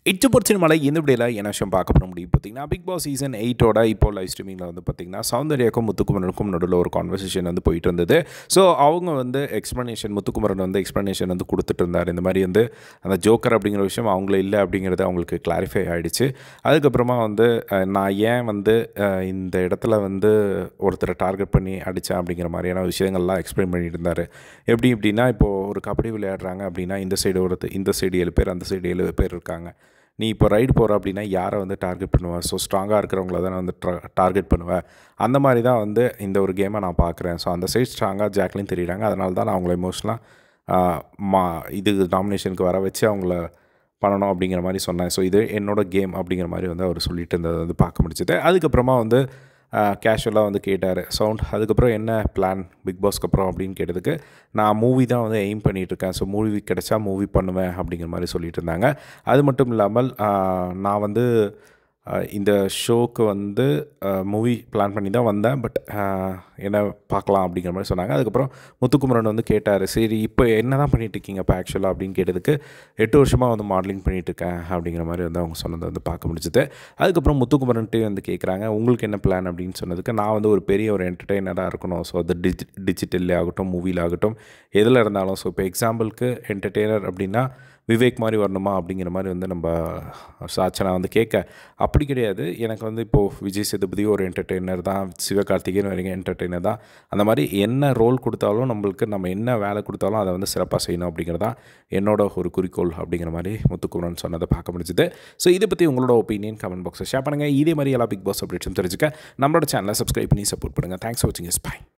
இட்டு பொறிச்சின் மலை இந்த இப்படியில் என்ன விஷயம் பார்க்க போகிற முடியும் பார்த்தீங்கன்னா பிக் பாஸ் சீசன் எயிட்டோட இப்போ லைவ் ஸ்ட்ரீமிங்கில் வந்து பார்த்தீங்கன்னா சௌந்தர்யாக்கும் முத்துக்குமரனுக்கும் நடுவில் ஒரு கான்வர்சேஷன் வந்து போயிட்டு இருந்தது ஸோ அவங்க வந்து எக்ஸ்ப்ளனேஷன் முத்துக்குமரன் வந்து எக்ஸ்ப்ளனேஷன் வந்து கொடுத்துட்டு இருந்தார் இந்த மாதிரி வந்து அந்த ஜோக்கர் அப்படிங்கிற விஷயம் அவங்கள இல்லை அப்படிங்கிறது அவங்களுக்கு கிளாரிஃபை ஆகிடுச்சு அதுக்கப்புறமா வந்து அஹ், நான் ஏன் வந்து அஹ், இந்த இடத்துல வந்து ஒருத்தரை டார்கெட் பண்ணி அடித்தேன் அப்படிங்கிற மாதிரியான விஷயங்கள்லாம் எக்ஸ்பிளைன் பண்ணிட்டு இருந்தார் எப்படி எப்படின்னா இப்போது ஒரு கபடி விளையாடுறாங்க அப்படின்னா இந்த சைடு ஒருத்தர் இந்த சைடு ஏழு பேர் அந்த சைடு ஏழு பேர் இருக்காங்க நீ இப்போ ரைடு போகிற அப்படின்னா யாரை வந்து டார்கெட் பண்ணுவ ஸோ ஸ்ட்ராங்காக இருக்கிறவங்கள தானே வந்து டார்கெட் பண்ணுவேன் அந்த மாதிரி தான் வந்து இந்த ஒரு கேமை நான் பார்க்குறேன் ஸோ அந்த சைட் ஸ்ட்ராங்காக ஜாக்லின் தெரியுறாங்க அதனால தான் நான் அவங்கள எமோஷனலாக மா இது நாமினேஷனுக்கு வர வச்சு அவங்கள பண்ணணும் அப்படிங்கிற மாதிரி சொன்னேன் ஸோ இது என்னோட கேம் அப்படிங்கிற மாதிரி வந்து அவர் சொல்லிட்டு இருந்ததை வந்து பார்க்க முடிச்சது அதுக்கப்புறமா வந்து கேஷுவலாக வந்து கேட்டார் சவுண்ட் அதுக்கப்புறம் என்ன பிளான் பிக் பாஸ்க்கு அப்புறம் அப்படின்னு கேட்டதுக்கு நான் மூவி தான் வந்து எய்ம் பண்ணிகிட்ருக்கேன் ஸோ மூவி கிடைச்சா மூவி பண்ணுவேன் அப்படிங்கிற மாதிரி சொல்லிட்டு இருந்தாங்க அது மட்டும் இல்லாமல் ஆஹ், நான் வந்து ஆஹ், இந்த ஷோக்கு வந்து மூவி பிளான் பண்ணி தான் வந்தேன் பட் என்ன பார்க்கலாம் அப்படிங்கிற மாதிரி சொன்னாங்க அதுக்கப்புறம் முத்துக்குமரன் வந்து கேட்டார் சரி இப்போ என்ன தான் பண்ணிட்டு இருக்கீங்க இப்போ ஆக்சுவலாக அப்படின்னு கேட்டதுக்கு எட்டு வருஷமாக வந்து மாடலிங் பண்ணிட்டு இருக்கேன் அப்படிங்கிற மாதிரி வந்து அவங்க சொன்னதை வந்து பார்க்க முடிஞ்சது அதுக்கப்புறம் முத்துக்குமரன்ட்டே வந்து கேட்குறாங்க உங்களுக்கு என்ன பிளான் அப்படின்னு சொன்னதுக்கு நான் வந்து ஒரு பெரிய ஒரு என்டர்டெய்னராக இருக்கணும் ஸோ அது டிஜி டிஜிட்டல்லே ஆகட்டும் மூவியில் ஆகட்டும் எதில் இருந்தாலும் ஸோ இப்போ எக்ஸாம்பிளுக்கு என்டர்டெய்னர் அப்படின்னா விவேக் மாதிரி வரணுமா அப்படிங்கிற மாதிரி வந்து நம்ம சாச்சனா வந்து கேட்க அப்படி கிடையாது எனக்கு வந்து இப்போது விஜய் சேதுபதி ஒரு என்டர்டெய்னர் தான் சிவகார்த்திகேயன் வரைக்கும் என்டர்டெய்னர் தான் அந்த மாதிரி என்ன ரோல் கொடுத்தாலும் நம்மளுக்கு நம்ம என்ன வேலை கொடுத்தாலும் அதை வந்து சிறப்பாக செய்யணும் அப்படிங்கிறது தான் என்னோட ஒரு குறிக்கோள் அப்படிங்கிற மாதிரி முத்துக்குமரன் சொன்னதை பார்க்க முடிஞ்சுது ஸோ இதை பற்றி உங்களோட ஒப்பீனியன் கமெண்ட் பாக்ஸில் ஷேர் பண்ணுங்கள் இதே மாதிரி எல்லா பிக் பாஸ் அப்டேட்ஸும் தெரிஞ்சுக்க நம்மளோட சேனலை சப்ஸ்கிரைப் பண்ணி சப்போர்ட் பண்ணுங்கள் தேங்க்ஸ் ஃபார் வாட்சிங் எஸ் பை